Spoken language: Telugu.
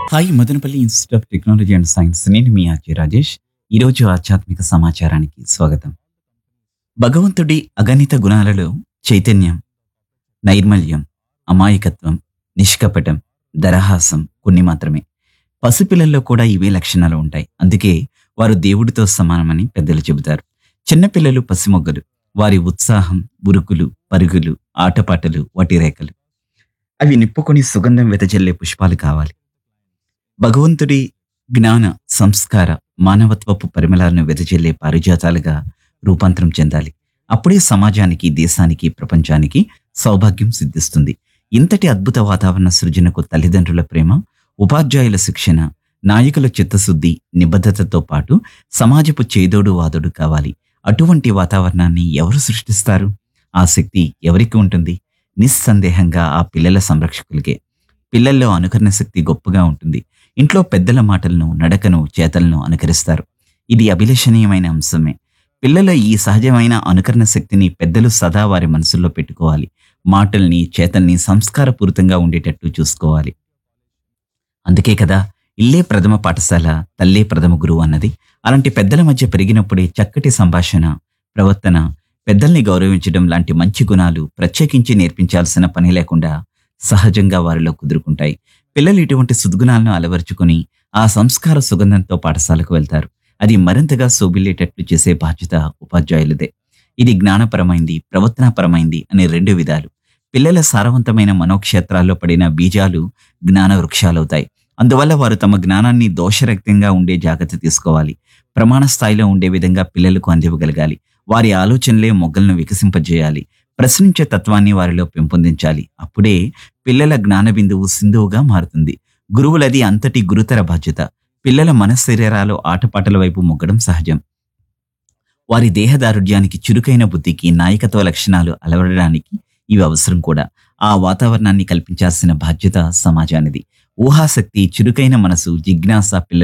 hi Madanapalle institute of technology and science నేను మీ ఆర్జే రాజేష్ ఈరోజు ఆధ్యాత్మిక సమాచారానికి స్వాగతం భగవంతుడి అగణిత గుణాలలో చైతన్యం నైర్మల్యం అమాయకత్వం నిష్కపటం దరహాసం కొన్ని మాత్రమే పసిపిల్లల్లో కూడా ఇవే లక్షణాలు ఉంటాయి అందుకే వారు దేవుడితో సమానమని పెద్దలు చెబుతారు చిన్నపిల్లలు పసిమొగ్గలు వారి ఉత్సాహం ఉరుకులు పరుగులు ఆటపాటలు వాటి రేఖలు అవి నిప్పుకొని సుగంధం వెదజల్లే పుష్పాలు కావాలి భగవంతుడి జ్ఞాన సంస్కార మానవత్వపు పరిమళాలను వెదజల్లే పారిజాతాలుగా రూపాంతరం చెందాలి అప్పుడే సమాజానికి దేశానికి ప్రపంచానికి సౌభాగ్యం సిద్ధిస్తుంది ఇంతటి అద్భుత వాతావరణ సృజనకు తల్లిదండ్రుల ప్రేమ ఉపాధ్యాయుల శిక్షణ నాయకుల చిత్తశుద్ధి నిబద్ధతతో పాటు సమాజపు చేదోడు వాదోడు కావాలి అటువంటి వాతావరణాన్ని ఎవరు సృష్టిస్తారు ఆ శక్తి ఎవరికి ఉంటుంది నిస్సందేహంగా ఆ పిల్లల సంరక్షకులకే పిల్లల్లో అనుకరణ శక్తి గొప్పగా ఉంటుంది ఇంట్లో పెద్దల మాటలను నడకను చేతలను అనుకరిస్తారు ఇది అభిలషణీయమైన అంశమే పిల్లల ఈ సహజమైన అనుకరణ శక్తిని పెద్దలు సదా వారి మనసుల్లో పెట్టుకోవాలి మాటల్ని చేతల్ని సంస్కారపూరితంగా ఉండేటట్టు చూసుకోవాలి అందుకే కదా ఇల్లే ప్రథమ పాఠశాల తల్లే ప్రథమ గురువు అన్నది అలాంటి పెద్దల మధ్య పెరిగినప్పుడే చక్కటి సంభాషణ ప్రవర్తన పెద్దల్ని గౌరవించడం లాంటి మంచి గుణాలు ప్రత్యేకించి నేర్పించాల్సిన పని లేకుండా సహజంగా వారిలో కుదురుకుంటాయి పిల్లలు ఇటువంటి సద్గుణాలను అలవరుచుకుని ఆ సంస్కార సుగంధంతో పాఠశాలకు వెళ్తారు అది మరింతగా శోభిల్లేటట్లు చేసే బాధ్యత ఉపాధ్యాయులదే ఇది జ్ఞానపరమైంది ప్రవర్తనాపరమైంది అనే రెండు విధాలు పిల్లల సారవంతమైన మనోక్షేత్రాల్లో పడిన బీజాలు జ్ఞాన వృక్షాలవుతాయి అందువల్ల వారు తమ జ్ఞానాన్ని దోషరహితంగా ఉండే జాగ్రత్త తీసుకోవాలి ప్రమాణ స్థాయిలో ఉండే విధంగా పిల్లలకు అందివ్వగలగాలి వారి ఆలోచనలే మొగ్గలను వికసింపజేయాలి ప్రశ్నించే తత్వాన్ని వారిలో పెంపొందించాలి అప్పుడే పిల్లల జ్ఞాన బిందువు సింధువుగా మారుతుంది గురువులది అంతటి గురుతర బాధ్యత పిల్లల మనశరీరాలు ఆటపాటల వైపు మొగ్గడం సహజం వారి దేహదారుఢ్యానికి చురుకైన బుద్ధికి నాయకత్వ లక్షణాలు అలవడడానికి ఇవి అవసరం కూడా ఆ వాతావరణాన్ని కల్పించాల్సిన బాధ్యత సమాజానిది ఊహాశక్తి చురుకైన మనసు జిజ్ఞాస పిల్లల